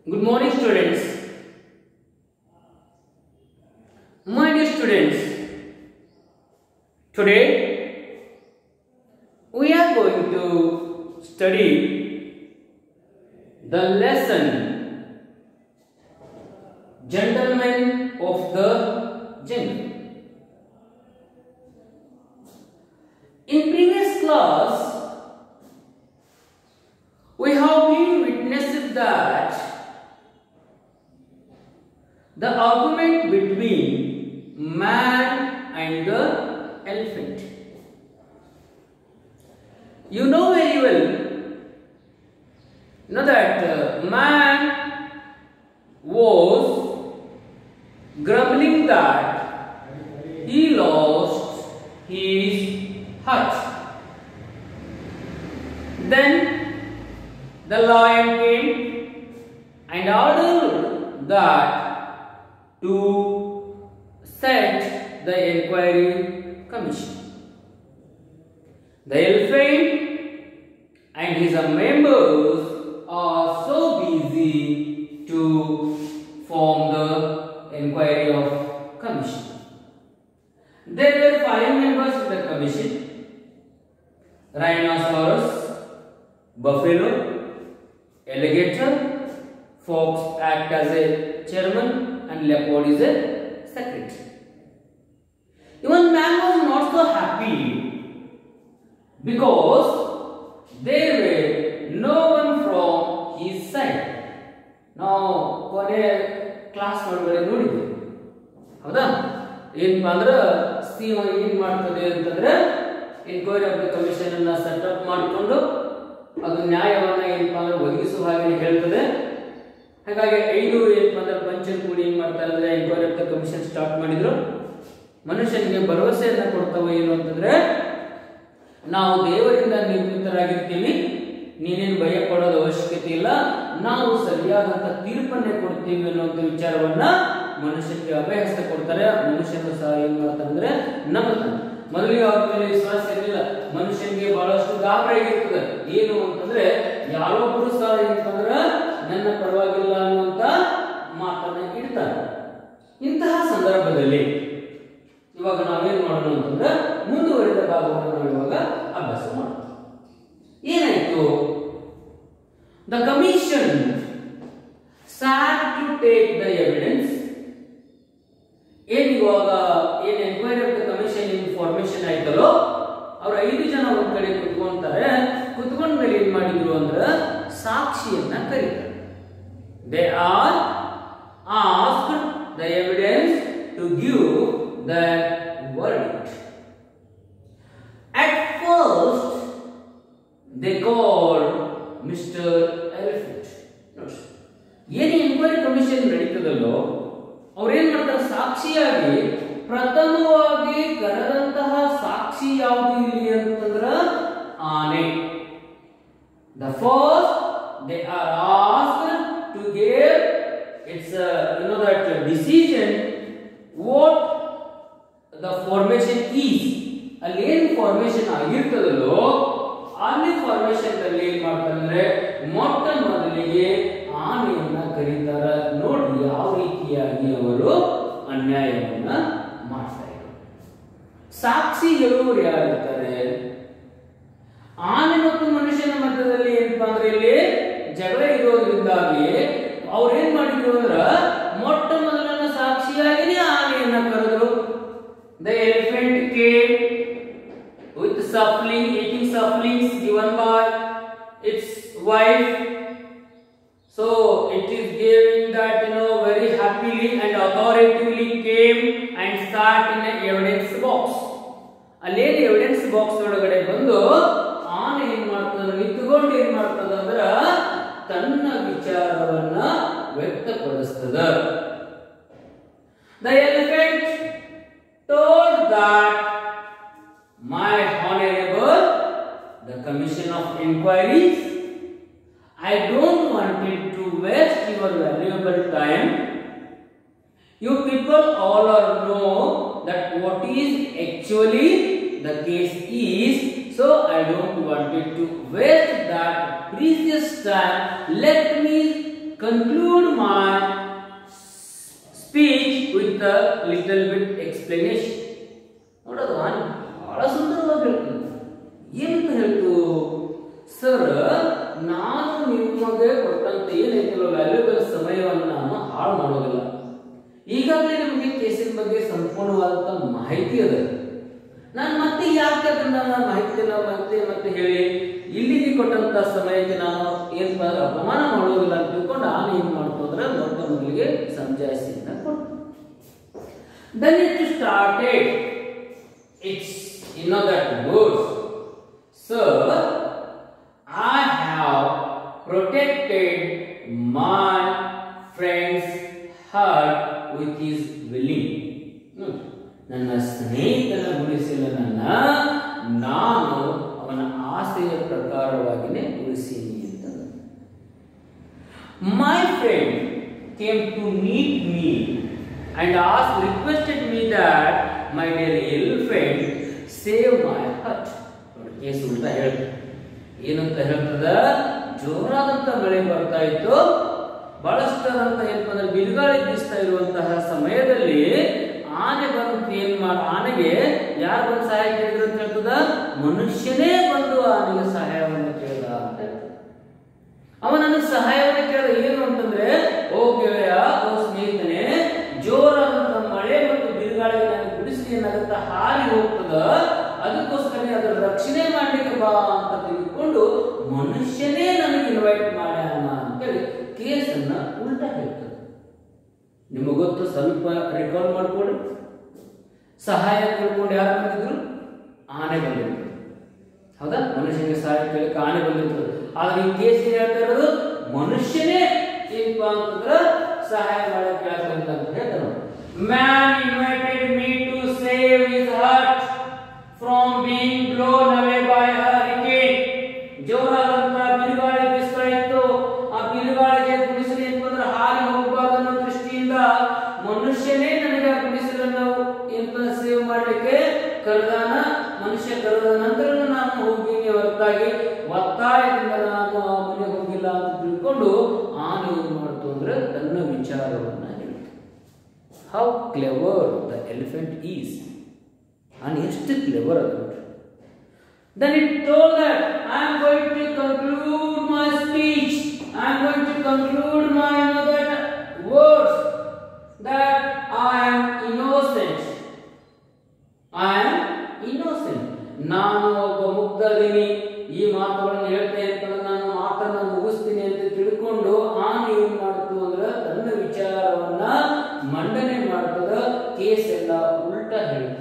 Good morning, students. My dear students, today we are going to study the lesson Gentlemen of the Jungle. In previous class, we have been witnessed that the argument between man and the elephant. You know very well, you know that uh, man was grumbling that he lost his hut. Then the lion came and ordered that to set the inquiry commission. The elephant and his members are so busy to form the inquiry of commission. There were five members in the commission rhinoceros, buffalo, alligator, fox act as a chairman, and leopard is a secretary. Even man was not so happy because there were no one from his side. ನಾವು ಕೊನೆ class ಒಳಗಡೆ ನೋಡಿದ್ವಿ ಹೌದಾ ಏನಪ್ಪಾ ಅಂದ್ರೆ scheme ಏನ್ ಮಾಡ್ತದೆ ಅಂತಂದ್ರೆ ಎನ್ಕ್ವೈರಿ ಆಫ್ ದ ಕಮಿಷನ್ ಅನ್ನ ಸೆಟಪ್ ಮಾಡಿಕೊಂಡು ಅದು ನ್ಯಾಯವನ್ನ ಏನಪ್ಪಾ ಅಂದ್ರೆ ಒದಗಿಸುವ ಹಾಗೆ ಹೇಳ್ತದೆ ಹಾಗಾಗಿ ಐದು ಏನಪ್ಪಾ ಅಂದ್ರೆ ಪಂಚನ್ ಕೂಡಿ ಏನ್ ಮಾಡ್ತಾರೆ ಅಂದ್ರೆ enquiry of the commission start ಮಾಡಿದ್ರು ಮನುಷ್ಯನಿಗೆ ಭರವಸೆಯನ್ನ ಕೊಡ್ತಾವ ಏನು ಅಂತಂದ್ರೆ ನಾವು ದೇವರಿಂದ ನಿರ್ಮಿತರಾಗಿರ್ತೀವಿ ನೀನೇನು ಭಯ ಪಡೋದು ಅವಶ್ಯಕತೆ ಇಲ್ಲ ನಾವು ಸರಿಯಾದಂತ ತೀರ್ಪನ್ನೇ ಕೊಡ್ತೀವಿ ಅನ್ನುವಂಥ ವಿಚಾರವನ್ನ ಮನುಷ್ಯನಿಗೆ ಅಭಯಹಸ್ತ ಕೊಡ್ತಾರೆ ಮನುಷ್ಯನು ಸಹ ಏನ್ ಮಾಡ್ತಾನೆ ಅಂದ್ರೆ ನಂಬುತ್ತಾನೆ ಮೊದಲಿಗೆ ಅವ್ರ ಮೇಲೆ ವಿಶ್ವಾಸ ಇರಲಿಲ್ಲ ಮನುಷ್ಯನಿಗೆ ಬಹಳಷ್ಟು ಗಾಬರಿ ಆಗಿರ್ತದೆ ಏನು ಅಂತಂದ್ರೆ ಯಾರೊಬ್ರು ಸಹ ಏನಂತಂದ್ರ ನನ್ನ ಪರವಾಗಿಲ್ಲ ಅನ್ನುವಂತ ಮಾತನ್ನ ಇಡ್ತಾರೆ ಇಂತಹ ಸಂದರ್ಭದಲ್ಲಿ ಇವಾಗ ನಾವೇನ್ ಮಾಡೋಣ ಅಂತಂದ್ರೆ ಮುಂದುವರಿದ ಭಾಗವನ್ನು ನಾವು ಇವಾಗ ಅಭ್ಯಾಸ ಮಾಡೋಣ ಏನಾಯ್ತು the commission sat to take the evidence ಏನ್ ಇವಾಗ ಏನ್ enquiry of the commission information ಆಯ್ತಲ್ಲೋ ಅವ್ರ ಐದು ಜನ ಒಂದ್ ಕಡೆ ಕುತ್ಕೊಂತಾರೆ ಕುತ್ಕೊಂಡ ಮೇಲೆ ಏನ್ ಮಾಡಿದ್ರು ಅಂದ್ರ ಸಾಕ್ಷಿಯನ್ನ ಕರೀತಾರೆ they are asked the evidence to give the verdict At first, they called Mr. Elephant. ನೋಡಿ, ಏನು ಎನ್ಕ್ವೈರಿ ಕಮಿಷನ್ ನಡೀತದಲ್ಲೋ ಅವ್ರೇನ್ ಮಾಡ್ತಾರೆ ಸಾಕ್ಷಿಯಾಗಿ ಪ್ರಥಮವಾಗಿ ಕರೆದಂತಹ ಸಾಕ್ಷಿ ಯಾವುದು ಇಲ್ಲಿ ಅಂತಂದ್ರ ಆನೆ the first they are asked to give its you know that decision what the formation is ಅಲ್ಲಿ ಏನ್ ಫಾರ್ಮೇಶನ್ ಆಗಿರ್ತದಲ್ಲೋ ಅಲ್ಲಿ ಫಾರ್ಮೇಶನ್ ಅಲ್ಲಿ ಏನ್ ಮಾಡ್ತಾರೆ ಮೊಟ್ಟ ಮೊದಲಿಗೆ ಆನೆಯನ್ನ ಕರೀತಾರ ನೋಡಿ ಯಾವ ರೀತಿಯಾಗಿ ಅವರು ಅನ್ಯಾಯವನ್ನ ಮಾಡ್ತಾ ಇದ್ದಾರೆ ಸಾಕ್ಷಿ ಹೇಳುವವರು ಯಾರಿರ್ತಾರೆ ಆನೆ ಮತ್ತು ಮನುಷ್ಯನ ಮಧ್ಯದಲ್ಲಿ ಏನಪ್ಪಾ ಅಂದ್ರೆ ಇಲ್ಲಿ ಜಗಳ ಇರೋದ್ರಿಂದಾಗಿ ಅವ್ರು ಏನ್ ಮಾಡಿದ್ರು ಅಂದ್ರ ಮೊಟ್ಟ ಮೊದಲನ ಸಾಕ್ಷಿಯಾಗಿನೇ ಆನೆಯನ್ನ ಕರೆದ್ರು the elephant came with suckling, eating sucklings given by its wife. So it is giving that you know very happily and authoritatively came and sat in an evidence box. ಅಲ್ಲೇನು ಎವಿಡೆನ್ಸ್ ಬಾಕ್ಸ್ ಒಳಗಡೆ ಬಂದು ಆನೆ ಏನ್ ಮಾಡ್ತದ ನಿಂತ್ಕೊಂಡು ಏನ್ ಮಾಡ್ತದ ಅಂದ್ರ ತನ್ನ ವಿಚಾರವನ್ನ ವ್ಯಕ್ತಪಡಿಸ್ತದ the elephant told that My honorable, the commission of inquiries, I don't want it to waste your valuable time. You people all are know that what is actually the case is, so I don't want it to waste that precious time. Let me conclude my speech with little bit explanation ನೋಡೋದು ಆನೆ ಬಹಳ ಸುಂದರವಾಗಿ ಹೇಳ್ತು ಏನಂತ ಹೇಳ್ತು sir ನಾನು ನಿಮಗೆ ಕೊಟ್ಟಂತ ಏನೈತಿಲ್ಲ ವ್ಯಾಲ್ಯೂಬಲ್ ಸಮಯವನ್ನು ನಾನು ಹಾಳು ಮಾಡೋದಿಲ್ಲ ಈಗಾಗಲೇ ನಿಮಗೆ ಕೇಸಿನ ಬಗ್ಗೆ ಸಂಪೂರ್ಣವಾದಂತ ಮಾಹಿತಿ ಅದ ನಾನು ಮತ್ತೆ ಯಾಕೆ ಅದನ್ನ ನಾನು ಮಾಹಿತಿನ ಮತ್ತೆ ಮತ್ತೆ ಹೇಳಿ ಇಲ್ಲಿಗೆ ಕೊಟ್ಟಂತ ಸಮಯಕ್ಕೆ ನಾನು ಏನ್ ಮಾಡಿದ್ರೆ ಅಪಮಾನ ಮಾಡೋದಿಲ್ಲ ಅಂತ ತಿಳ್ಕೊಂಡು ನಾನು ಏನ್ ಮಾಡ್ತು ಅಂದ್ರೆ ಮೊಟ್ಟ ಮೊದಲಿಗೆ ಸಮಜಾಯಿಸಿಯನ್ನ ಕೊಟ್ಟು then it started it's you know that words sir i have protected my friend's heart with his willing ನೋಡಿ, ನನ್ನ ಸ್ನೇಹಿತನ ಉಳಿಸಿಲ್ಲ ನನ್ನ ನಾನು ಅವನ ಆಸೆಯ ಪ್ರಕಾರವಾಗಿನೇ ಉಳಿಸೀನಿ ಅಂತ My friend came to meet me and asked, requested me that my dear elephant save my hut. ನೋಡಿ, case ಉಲ್ಟಾ ಹೇಳ್ತಾರೆ ಏನಂತ ಹೇಳ್ತದ ಜೋರಾದಂತ ಮಳೆ ಬರ್ತಾ ಇತ್ತು ಬಹಳಷ್ಟಾದಂತ ಏನಪ್ಪ ಅಂದ್ರೆ ಬಿರುಗಾಳಿ ಬೀಸ್ತಾ ಇರುವಂತಹ ಸಮಯದಲ್ಲಿ ಆನೆ ಬಂದು ಏನ್ ಮಾಡ ಆನೆಗೆ ಯಾರು ಬಂದು ಸಹಾಯ ಕೇಳಿದ್ರು ಅಂತ ಹೇಳ್ತದ ಮನುಷ್ಯನೇ ಬಂದು ಆನೆಗೆ ಸಹಾಯವನ್ನು ಕೇಳಿದ ಅಂತ ಹೇಳ್ತದೆ ಅವ ನನಗೆ ಸಹಾಯವನ್ನು ಕೇಳಿದ ಏನು ಅಂತಂದ್ರೆ ಓ ಗೆಳೆಯ ಓ ಸ್ನೇಹಿತನೇ ಜೋರಾದಂತ ಮಳೆ ಮತ್ತು ಬಿರುಗಾಳಿಗೆ ನನಗೆ ಗುಡಿಸಿ ಏನಾಗುತ್ತ ಹಾರಿ ಹೋಗ್ತದ ಅದಕ್ಕೋಸ್ಕರ ಅದರ ರಕ್ಷಣೆ ಮಾಡ್ಲಿಕ್ಕೆ ಬಾ ಅಂತ ತಿಳ್ಕೊಂಡು ಮನುಷ್ಯನೇ ನನಗೆ ಇನ್ವೈಟ್ ಮಾಡ್ಯಾನ ಅಂತೇಳಿ ಕೇಸನ್ನ ಉಲ್ಟಾ ಹೇಳ್ತದೆ ನಿಮಗೆ ಗೊತ್ತು ಸ್ವಲ್ಪ ರಿಕಾಲ್ ಮಾಡ್ಕೊಡಿ ಸಹಾಯ ತಿಳ್ಕೊಂಡು ಯಾರು ಬಂದಿದ್ರು ಆನೆ ಬಂದಿದ್ರು ಹೌದಾ ಮನುಷ್ಯನಿಗೆ ಸಹಾಯ ಕೇಳಕ್ಕೆ ಆನೆ ಬಂದಿರ್ತದೆ ಆದ್ರೆ ಈ ಕೇಸ್ ಏನ್ ಹೇಳ್ತಾ ಇರೋದು ಮನುಷ್ಯನೇ ಏನಪ್ಪ ಅಂತಂದ್ರೆ ಸಹಾಯ ಮಾಡಕ್ಕೆ ಕೇಳ್ತಂತ ಅಂತ ಹೇಳ್ತಾರೆ man invited me to save his hut from being blown away by hurricane ಜೋರಾದಂತ ಬಿರುಗಾಳಿ ಬೀಸ್ತಾ ಇತ್ತು ಆ ಬಿರುಗಾಳಿಗೆ ಗುಡಿಸಲು ಏನಂದ್ರೆ ಹಾರಿ ಹೋಗಬಾರ್ದು ಅನ್ನೋ ದೃಷ್ಟಿಯಿಂದ ಮನುಷ್ಯನೇ ನನಗೆ ಆ ಗುಡಿಸಲನ್ನು ಏನಂತ ಸೇವ್ ಮಾಡ್ಲಿಕ್ಕೆ ಕರೆದಾನ ಮನುಷ್ಯ ಕರೆದ ನಂತರ ನಾನು ಹೋಗ್ತೀನಿ ಹೊರತಾಗಿ ಒತ್ತಾಯದಿಂದ ನಾನು ಆ ಮನೆಗೆ ಹೋಗಿಲ್ಲ ಅಂತ ತಿಳ್ಕೊಂಡು ಆನೆ ಏನ್ ಮಾಡ್ತು ಅಂದ್ರೆ ತನ್ನ ವಿಚಾರವನ್ನ ಹೇಳ್ತು how clever the elephant is ಆನೆ ಎಷ್ಟು ಕ್ಲೆವರ್ ಅದ ನೋಡ್ರಿ Then it told that I am going to conclude my speech. I am going to conclude my you know, that words that I am innocent. I am innocent. ನಾನು ಒಬ್ಬ ಮುಗ್ಧದೀನಿ ಈ ಮಾತುಗಳನ್ನು ಹೇಳ್ತಾ ಇರ್ತಂದ್ರೆ ನಾನು ಮಾತನ್ನ ಮುಗಿಸ್ತೀನಿ ಅಂತ ತಿಳ್ಕೊಂಡು ಆನೆ ಏನ್ ಮಾಡ್ತು ಅಂದ್ರೆ ತನ್ನ ವಿಚಾರವನ್ನ ಮಂಡನೆ ಮಾಡ್ತದ ಕೇಸ್ ಎಲ್ಲ ಉಲ್ಟಾ ಹೇಳ್ತದ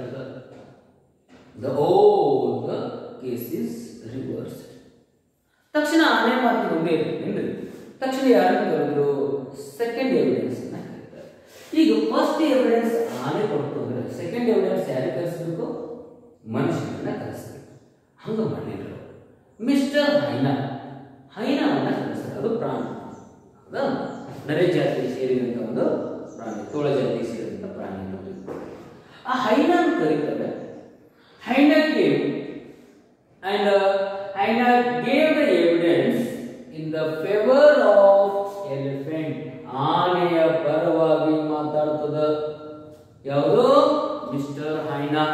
the whole the case is reversed ತಕ್ಷಣ ಆನೆ ಮಾತು ಮುಂದೆ ಏನ್ರಿ ತಕ್ಷಣ ಯಾರನ್ನು ಕರೆದ್ರು ಸೆಕೆಂಡ್ ಎವಿಡೆನ್ಸ್ ಕರೀತಾರೆ ಈಗ ಫಸ್ಟ್ ಎವಿಡೆನ್ಸ್ ಆನೆ ಕೊಡ್ತು ಅಂದ್ರೆ ಸೆಕೆಂಡ್ ಎವಿಡೆನ್ಸ್ ಯಾರಿಗೆ ಕರೆಸಬೇಕು ಮನುಷ್ಯನನ್ನ ಕರೆಸಬೇಕು ಹಂಗ ಮಾಡಿದ್ರು ಮಿಸ್ಟರ್ ಹೈನಾ ಹೈನಾವನ್ನ ಕರೆಸ್ತಾರೆ ಅದು ಪ್ರಾಣಿ ಹೌದಾ ನರೆ ಜಾತಿಗೆ ಸೇರಿದಂತ ಒಂದು ಪ್ರಾಣಿ ತೋಳ ಜಾತಿಗೆ ಸೇರಿದಂತ ಪ್ರಾಣಿ ಅನ್ನೋದು. ಆ ಹೈನಾನ್ ಕರೀತಾರೆ ಹೈನಾ came and uh, Hina gave the evidence in the favor of elephant. ಆನೆಯ ಪರವಾಗಿ ಮಾತಾಡ್ತದ ಯಾವುದು mister hyena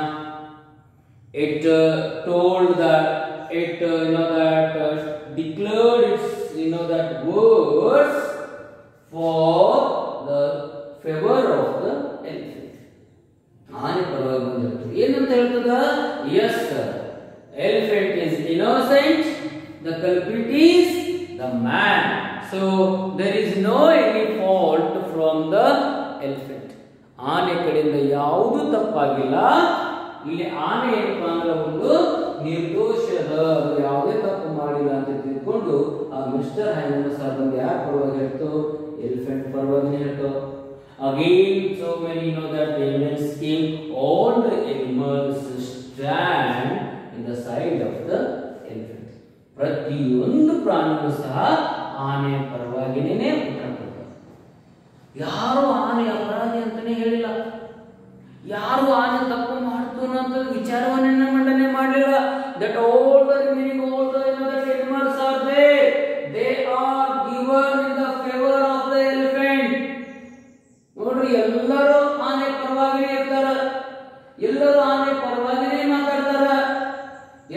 it uh, told that it uh, you know that uh, declared its you know that words for the favor of the elephant ಆನೆ ಪರವಾಗಿ ಬಂದಿರ್ತದೆ ಏನಂತ ಹೇಳ್ತದ yes elephant is innocent the culprit is the man so there is no any fault from the elephant ಆನೆ ಕಡೆಯಿಂದ ಯಾವುದೂ ತಪ್ಪಾಗಿಲ್ಲ ಇಲ್ಲಿ ಆನೆ ಏನಪ್ಪಾ ಅಂದ್ರೆ ಒಂದು ನಿರ್ದೋಷದ ಅದು ಯಾವುದೇ ತಪ್ಪು ಮಾಡಿಲ್ಲ ಅಂತ ತಿಳ್ಕೊಂಡು ಆ ಮಿಸ್ಟರ್ ಹೈಮನ್ ಸರ್ ಬಂದು ಯಾರ ಪರವಾಗಿ ಹೇಳ್ತು ಎಲಿಫೆಂಟ್ ಪರವಾಗಿ ಹೇಳ್ತು Again, so many know that the evidence came, all the animals stand in the side of the elephant. ಪ್ರತಿಯೊಂದು ಪ್ರಾಣಿಯೂ ಸಹ ಆನೆ ಪರವಾಗಿನೇ ಉತ್ತರ ಕೊಡ್ತಾರೆ ಯಾರು ಆನೆ ಅಪರಾಧಿ ಅಂತಾನೆ ಹೇಳಿಲ್ಲ ಯಾರು ಆನೆ ತಪ್ಪು ಮಾಡ್ತು ಅನ್ನೋಂಥ ವಿಚಾರವನ್ನ ಮಂಡನೆ ಮಾಡಲಿಲ್ಲ that all the remaining all the that animals are there they are given in the favor of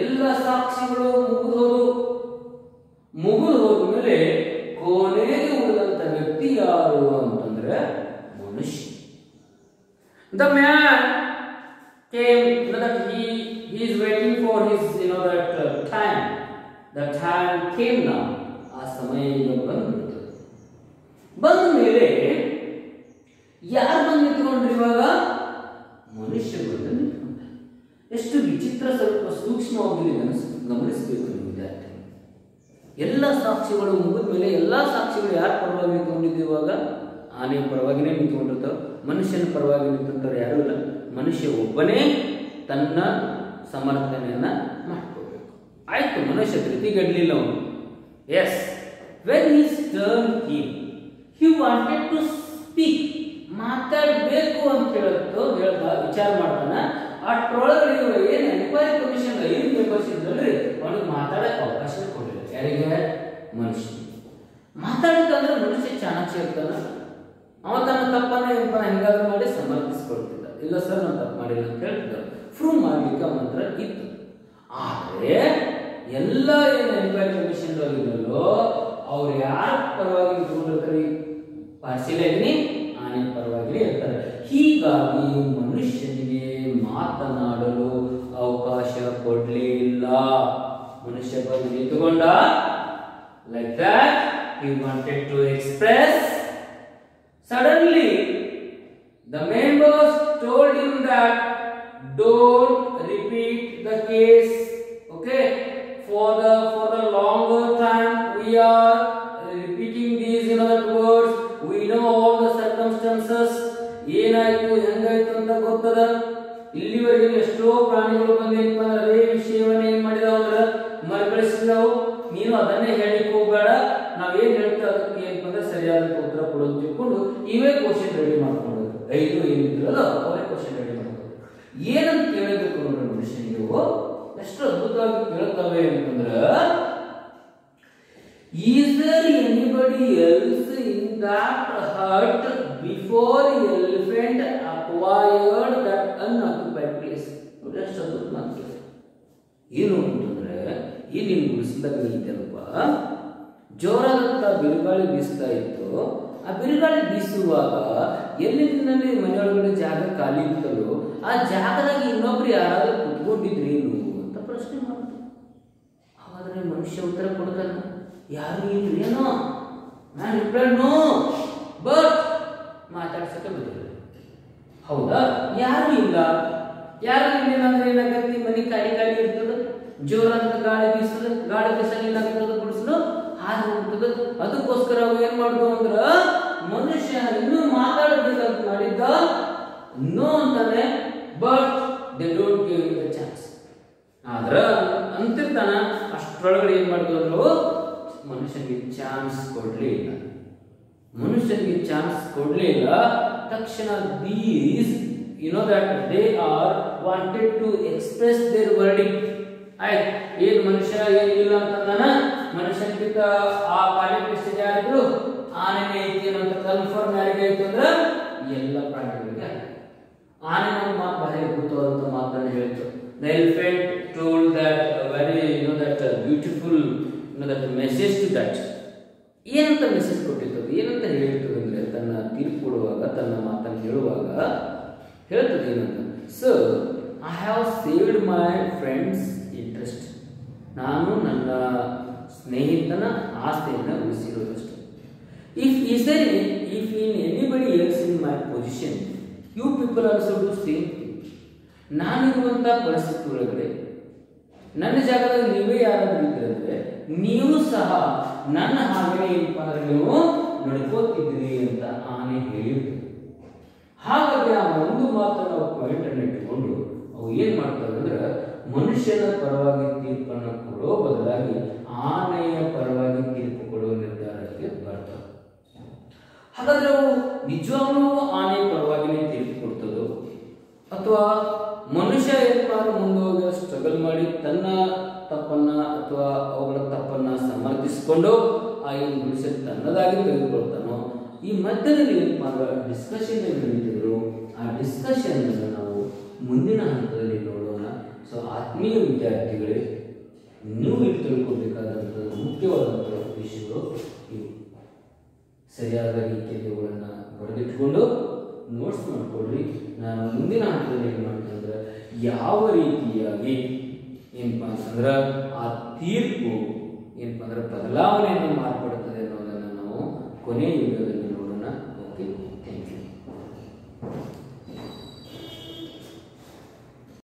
ಎಲ್ಲ ಸಾಕ್ಷಿಗಳು ಮುಗಿದೋದು ಮುಗಿದು ಹೋದ್ಮೇಲೆ ಕೊನೆಗೆ ಉಳಿದಂತ ವ್ಯಕ್ತಿ ಯಾರು ಅಂತಂದ್ರೆ ಮನುಷ್ಯ the man came you know that he he is waiting for his you know that uh, time the time came now ಆ ಸಮಯ ಈಗ ಬಂದ್ಬಿಡ್ತು ಬಂದ ಮೇಲೆ ಯಾರು ಬಂದು ನಿಂತ್ಕೊಂಡ್ರು ಇವಾಗ ಮನುಷ್ಯ ಬಂದು ನಿಂತ್ಕೊಂಡ ಎಷ್ಟು ವಿಚಿತ್ರ ಸ್ವಲ್ಪ ಸೂಕ್ಷ್ಮವಾಗಿ ಗಮನಿಸ್ ಗಮನಿಸಬೇಕು ನೀವು ವಿದ್ಯಾರ್ಥಿ ಎಲ್ಲ ಸಾಕ್ಷಿಗಳು ಮುಗಿದ ಮೇಲೆ ಎಲ್ಲ ಸಾಕ್ಷಿಗಳು ಯಾರ ಪರವಾಗಿ ನಿಂತ್ಕೊಂಡಿದ್ದು ಇವಾಗ ಆನೆ ಪರವಾಗಿನೇ ನಿಂತ್ಕೊಂಡಿರ್ತಾವ ಮನುಷ್ಯನ ಪರವಾಗಿ ನಿಂತಂತವ್ರು ಯಾರೂ ಇಲ್ಲ ಮನುಷ್ಯ ಒಬ್ಬನೇ ತನ್ನ ಸಮರ್ಥನೆಯನ್ನ ಮಾಡ್ಕೋಬೇಕು ಆಯ್ತು ಮನುಷ್ಯ ಧೃತಿಗೆಡ್ಲಿಲ್ಲ ಅವನು as when his turn him he wanted to speak ಮಾತಾಡಬೇಕು ಅಂತ ಹೇಳತ್ತು ಹೇಳ್ತಾ ವಿಚಾರ ಮಾಡ್ತಾನ ಅಷ್ಟ್ರೊಳಗಡೆ ಇವ ಏನು ಎನ್ಕ್ವೈರಿ ಕಮಿಷನ್ ಐದು ಮೆಂಬರ್ಸ್ ಇದ್ರಲ್ರಿ ಅವನಿಗೆ ಮಾತಾಡಕ್ಕೆ ಅವಕಾಶ ಕೊಡಲಿಲ್ಲ ಯಾರಿಗೆ ಮನುಷ್ಯ ಮಾತಾಡಕ್ಕಂದ್ರೆ ಮನುಷ್ಯ ಚಾಣಾಕ್ಷ ಇರ್ತಾನ ಅವ ತನ್ನ ತಪ್ಪನ್ನ ಏನಪ್ಪ ಹೆಂಗಾದ್ರೂ ಮಾಡಿ ಸಮರ್ಥಿಸ್ಕೊಳ್ತಿದ್ದ ಇಲ್ಲ ಸರ್ ನಾನು ತಪ್ಪು ಮಾಡಿಲ್ಲ ಅಂತ ಹೇಳ್ತಿದ್ದ ಪ್ರೂವ್ ಮಾಡ್ಲಿಕ್ಕೆ ಅವನ ಹತ್ರ ಇತ್ತು ಆದರೆ ಎಲ್ಲ ಏನು ಎನ್ಕ್ವೈರಿ ಕಮಿಷನ್ ಇದ್ರಲ್ಲೋ ಅವ್ರು ಯಾರ ಪರವಾಗಿ ನಿಂತ್ಕೊಂಡಿರ್ತಾರೆ ಪಾರ್ಸಿಲಾಗಿ ಆನೆ ಪರವಾಗಿ ಇರ್ತಾರೆ ಹೀಗಾಗಿ ಮನುಷ್ಯನಿಗೆ ಮಾತನಾಡಲು ಅವಕಾಶ ಕೊಡ್ಲೇ ಇಲ್ಲ ಮನುಷ್ಯ ಬಂದು ನಿಂತುಕೊಂಡ like that he wanted to express suddenly the members told him that don't repeat the case okay for the for the longer time we are repeating these you know that words we know all the circumstances ಏನಾಯ್ತು ಹೆಂಗಾಯ್ತು ಅಂತ ಗೊತ್ತದ ಇಲ್ಲಿವರೆಗೆ ಎಷ್ಟೋ ಪ್ರಾಣಿಗಳು ಬಂದೇನಪ್ಪ ಅಂದ್ರೆ ಅದೇ ವಿಷಯವನ್ನ ಏನ್ ಮಾಡಿದಾವ ಅಂದ್ರೆ ಮರುಕಳಿಸಿದವು ನೀನು ಅದನ್ನೇ ಹೇಳಿಕ್ ಹೋಗ್ಬೇಡ ನಾವೇನ್ ಹೇಳ್ತೀವಿ ಅದಕ್ಕೆ ಏನಪ್ಪ ಅಂದ್ರೆ ಸರಿಯಾದ ಉತ್ತರ ಕೊಡೋದು ತಿಳ್ಕೊಂಡು ಇವೇ ಕ್ವಶನ್ ರೆಡಿ ಮಾಡ್ಕೊಂಡು ಐದು ಏನಿದ್ರಲ್ಲ ಅವರೇ ಕ್ವಶನ್ ರೆಡಿ ಮಾಡ್ಕೊಂಡು ಏನಂತ ಕೇಳಬೇಕು ನೋಡ್ರಿ ಮನುಷ್ಯನಿಗೆ ಇವು ಎಷ್ಟು ಅದ್ಭುತವಾಗಿ ಕೇಳ್ತವೆ ಅಂತಂದ್ರ Is there anybody else in that hut before elephant acquired that unoccupied place? ನೋಡಿ ಎಷ್ಟು ಅದ್ಭುತ ಮಾತು ಏನು ಅಂತಂದ್ರೆ ಈ ನಿನ್ ಗುಡಿಸಿದಾಗ ಐತಲ್ವ ಜೋರಾದಂತ ಬಿರುಗಾಳಿ ಬೀಸ್ತಾ ಇತ್ತು ಆ ಬಿರುಗಾಳಿ ಬೀಸುವಾಗ ಎಲ್ಲಿಂದಲ್ಲಿ ಮನೆಯೊಳಗಡೆ ಜಾಗ ಖಾಲಿ ಇತ್ತಲ್ಲೋ ಆ ಜಾಗದಾಗ ಇನ್ನೊಬ್ರು ಯಾರಾದ್ರೂ ಕುತ್ಕೊಂಡಿದ್ರೇನು ಅಂತ ಪ್ರಶ್ನೆ ಮಾಡ್ತು ಹಾಗಾದ್ರೆ ಮನುಷ್ಯ ಉತ್ತರ ಕೊಡ್ತಾನ ಯಾರು ಇಲ್ರಿ ಏನೋ ನಾನು ರಿಪ್ಲೈ ನೋ ಬಟ್ ಮಾತಾಡ್ಸಕ್ಕೆ ಬಂದಿಲ್ಲ ಹೌದಾ ಯಾರು ಇಲ್ಲ ಯಾರು ಇಲ್ಲ ಅಂದ್ರೆ ಏನಾಗತ್ತೆ ಮನೆ ಖಾಲಿ ಖಾಲಿ ಇರ್ತದ ಜೋರಾದ ಗಾಳಿ ಬೀಸದ ಗಾಳಿ ಬೀಸಲು ಏನಾಗ್ತದ ಗುಡಿಸಲು ಹಾಗೆ ಹೋಗ್ತದ ಅದಕ್ಕೋಸ್ಕರ ಅವು ಏನ್ ಮಾಡುದು ಅಂದ್ರ ಮನುಷ್ಯ ಇನ್ನೂ ಮಾತಾಡಬೇಕಂತ ಮಾಡಿದ್ದ ನೋ ಅಂತಾನೆ but they don't give the chance ಆದ್ರ ಅಂತಿರ್ತಾನ ಅಷ್ಟರೊಳಗಡೆ ಏನ್ ಮಾಡಿದ್ರು ಮನುಷ್ಯನಿಗೆ ಚಾನ್ಸ್ ಕೊಡ್ಲೇ ಇಲ್ಲ ಮನುಷ್ಯನಿಗೆ ಚಾನ್ಸ್ ಕೊಡ್ಲೇ ಇಲ್ಲ ತಕ್ಷಣ these you know that they are wanted to express their wording ಆಯ್ತು ಏನ್ ಮನುಷ್ಯ ಏನಿಲ್ಲ ಅಂತಂದಾನ ಮನುಷ್ಯನಿಗಿಂತ ಆ ಕ್ವಾಲಿಫಿಕೇಶನ್ ಯಾರಿದ್ರು ಆನೆನೇ ಐತಿ ಅನ್ನೋ ಕನ್ಫರ್ಮ್ ಯಾರಿಗೆ ಆಯ್ತು ಅಂದ್ರ ಎಲ್ಲ ಪ್ರಾಣಿಗಳಿಗೆ ಆಯ್ತು ಆನೆ ಒಂದು ಮಾತು ಬಹಳ ಅದ್ಭುತವಾದಂತ ಮಾತನ್ನು ಹೇಳ್ತು the elephant told that very you know that beautiful you know that message to that ಏನಂತ ಮೆಸೇಜ್ ಕೊಟ್ಟಿತ್ತು ಅದು ಏನಂತ ಹೇಳ್ತದೆ ಅಂದ್ರೆ ತನ್ನ ತೀರ್ಪು ಕೊಡುವಾಗ ತನ್ನ ಮಾತನ್ನು ಹೇಳುವಾಗ ಹೇಳ್ತದೆ ಏನಂತ sir I have saved my friends interest ನಾನು ನನ್ನ ಸ್ನೇಹಿತನ ಆಸ್ತಿಯನ್ನು ಉಳಿಸಿರೋದಷ್ಟು if is there if in anybody else in my position you people also do same thing ನಾನಿರುವಂಥ ಪರಿಸ್ಥಿತಿ ಒಳಗಡೆ ನನ್ನ ಜಾಗದಲ್ಲಿ ನೀವೇ ಯಾರಾದ್ರೂ ಇದ್ರಂದ್ರೆ ನೀವು ಸಹ ನನ್ನ ಹಾಗೆ ಏನಪ್ಪ ಅಂದ್ರೆ ನೀವು ನಡ್ಕೋತಿದ್ದೀರಿ ಅಂತ ಆನೆ ಹೇಳಿದ್ರು ಹಾಗಾಗಿ ಆ ಒಂದು ಮಾತನ್ನು ನಾವು ಪಾಯಿಂಟ್ ಅನ್ನು ಇಟ್ಟುಕೊಂಡು ಅವು ಏನ್ ಮಾಡ್ತವೆ ಅಂದ್ರೆ ಮನುಷ್ಯನ ಪರವಾಗಿ ತೀರ್ಪನ್ನು ಕೊಡೋ ಬದಲಾಗಿ ಆನೆಯ ಪರವಾಗಿ ತೀರ್ಪು ಕೊಡುವ ನಿರ್ಧಾರಕ್ಕೆ ಬರ್ತವೆ ಹಾಗಾದ್ರೆ ಅವು ನಿಜವಾಗ್ಲೂ ಆನೆ ಪರವಾಗಿನೇ ತೀರ್ಪು ಕೊಡ್ತದೋ ಅಥವಾ ಮನುಷ್ಯ ಏನಪ್ಪ ಅಂದ್ರೆ ಮುಂದೆ ಹೋಗಿ ಸ್ಟ್ರಗಲ್ ಮಾಡಿ ತನ್ನ ತಪ್ಪನ್ನ ಅಥವಾ ಅವುಗಳ ತಪ್ಪನ್ನ ಸಮರ್ಥಿಸಿಕೊಂಡು ಆ ಏನು ಮನುಷ್ಯ ತನ್ನದಾಗಿ ತೆಗೆದುಕೊಳ್ತಾನೋ ಈ ಮಧ್ಯದಲ್ಲಿ ಏನಪ್ಪ ಅಂದ್ರೆ ಡಿಸ್ಕಷನ್ ಏನು ನಡೀತಿದ್ರು ಆ ಡಿಸ್ಕಷನ್ ನಾವು ಮುಂದಿನ ಹಂತದಲ್ಲಿ ನೋಡೋಣ ಸೊ ಸೊ ಆತ್ಮೀಯ ವಿದ್ಯಾರ್ಥಿಗಳೇ ನೀವು ಇಲ್ಲಿ ತಿಳ್ಕೊಬೇಕಾದಂಥ ಮುಖ್ಯವಾದಂಥ ವಿಷಯಗಳು ಇವು ಸರಿಯಾದ ರೀತಿಯಲ್ಲಿ ಅವುಗಳನ್ನು ಬರೆದಿಟ್ಕೊಂಡು ನೋಟ್ಸ್ ಮಾಡ್ಕೊಳ್ರಿ ನಾನು ಮುಂದಿನ ಹಂತದಲ್ಲಿ ಏನು ಮಾಡ್ತೀನಿ ಅಂದ್ರೆ ಯಾವ ರೀತಿಯಾಗಿ ಏನಪ್ಪ ಅಂತಂದ್ರೆ ಆ ತೀರ್ಪು ಏನಪ್ಪ ಅಂದ್ರೆ ಬದಲಾವಣೆಯನ್ನು ಮಾರ್ಪಡುತ್ತದೆ ಅನ್ನೋದನ್ನು ನಾವು ಕೊನೆಯ ಯುಗದಲ್ಲಿ